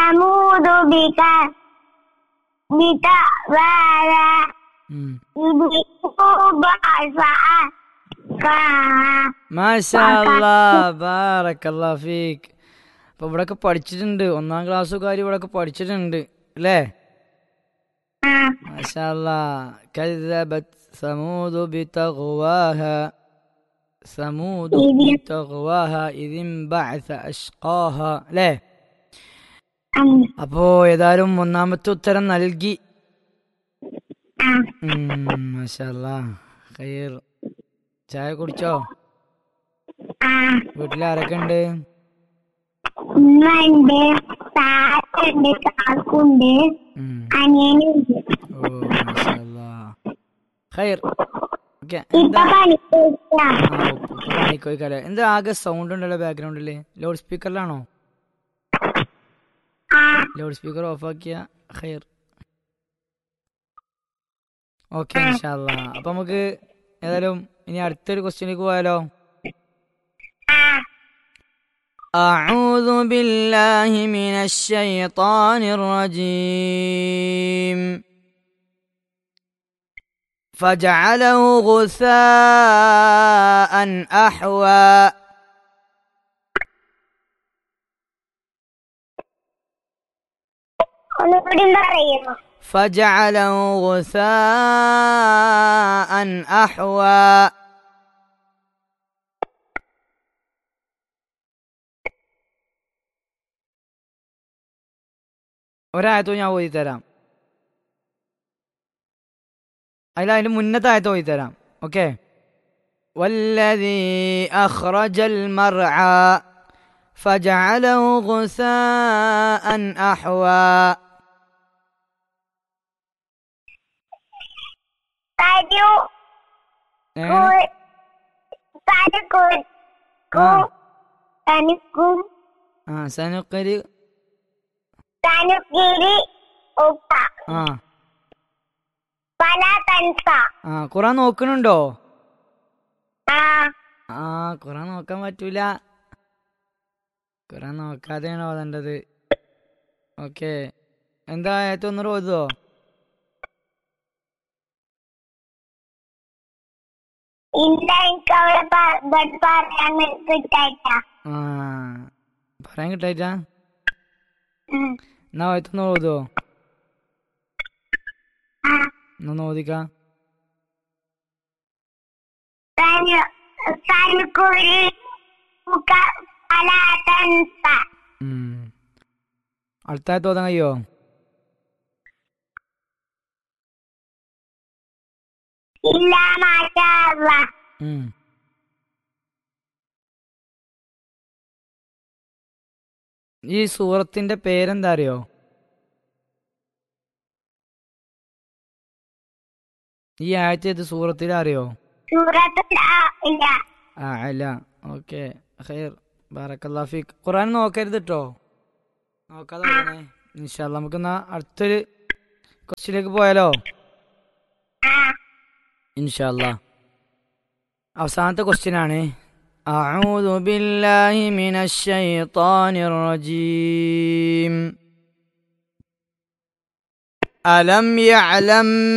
ثمود بك بتأوالى ഉം. إذ بعث മാഷാ അല്ലാ ബാറക്കല്ലാ ഫീക്ക് അപ്പൊ ഇവിടൊക്കെ പഠിച്ചിട്ടുണ്ട് ഒന്നാം ക്ലാസ്സുകാർ ഇവിടൊക്കെ പഠിച്ചിട്ടുണ്ട് അല്ലേ മാഷാ അല്ലാ كذبت ثمود بتغواها ثمود بتغواها إذ انبعث أشقاها അല്ലേ അപ്പോ ഏതായാലും ഒന്നാമത്തെ ഉത്തരം നൽകി ഉം, മാഷാ അല്ലാ ഖൈർ ചായ കുടിച്ചോ വീട്ടിൽ ആരൊക്കെ ഉണ്ട് ഉമ്മയുണ്ട് താത്തുണ്ട് കാക്കുണ്ട് ഉം. അനിയനുണ്ട് ഓ മാഷാ അല്ലാ ഖൈർ ഓക്കെ ഇപ്പൊ എന്താ പണിക്കൊടുക്ക ആ, ഉപ്പ് ഉപ്പ് പണിക്കോയിക്കാലേ എന്താ ആകെ സൗണ്ട് ഉണ്ടല്ലോ ബാക്ക്ഗ്രൗണ്ടിൽ ലൗഡ് സ്പീക്കറിലാണോ ആ ലൗഡ് സ്പീക്കർ ഓഫ് ആക്കിയ ഖൈർ ഓക്കെ ഇൻഷാല്ല അപ്പൊ നമുക്ക് ഏതായാലും ഇനി അടുത്തൊരു ക്വസ്റ്റ്യനിലേക്ക് പോയാലോ أعوذ بالله من الشيطان الرجيم فجعله غثاء أحوى ഒന്നുകൂടി പറയുമോ فجعله غثاء أحوى ഒരായത്തോ ഞാൻ ഓതി തരാം അതിൽ അതിന്റെ മുന്നത്തെ ആയത്ത് ഓതി തരാം ഓക്കെ والذي أخرج المرعى فجعله غثاء أحوى തരു എങ്ങനെ? തരുക്കും ആ തനുക്കും ആ സനുക്കരി തനുക്കിരി ഉപ്പ ആ പല തൻസ ആ ഖുറാൻ നോക്കണുണ്ടോ ആ ആ ഖുറാൻ നോക്കാൻ പറ്റൂല ഖുറാൻ നോക്കാതെയാണ് ഓതേണ്ടത് ഓക്കെ എന്താ ഏറ്റവും ഒന്നൂറ് ഓതുവോ ഇല്ല എനിക്ക് അവിടെ പ- ഇവിടെ പറയാൻ കിട്ടായിട്ട ആ പറയാൻ കിട്ടായിട്ടാ എന്നാ ഏറ്റവും ഓതുവോ ആ ഒന്ന് ഓദിക്കാം തനു തനുക്കുരി ഉക്ക പല തൻസ ഉം. അടുത്ത ആയത്ത് ഓതാൻ കഴിയോ ഇല്ല മാഷാ അല്ലാ ഉം. ഈ സൂറത്തിന്റെ പേരെന്താ അറിയോ ഈ ആയത്ത് ഏത് സൂറത്തിൽ അറിയോ സൂറത്തുൽ ആ ഇല്ല ആ അല്ല ഓക്കെ ഖൈർ ബാറക്കല്ലാ ഫീക്ക് ഖുറാൻ നോക്കരുത് കേട്ടോ നോക്കാതെ പറഞ്ഞേ ഇൻഷാല്ല നമുക്കെന്നാ അടുത്തൊരു ക്വസ്റ്റ്യനിലേക്ക് പോയാലോ ആ ഇൻഷാല്ല അവസാനത്തെ ക്വസ്റ്റ്യൻ ആണ് أعوذ بالله من الشيطان الرجيم ألم يعلم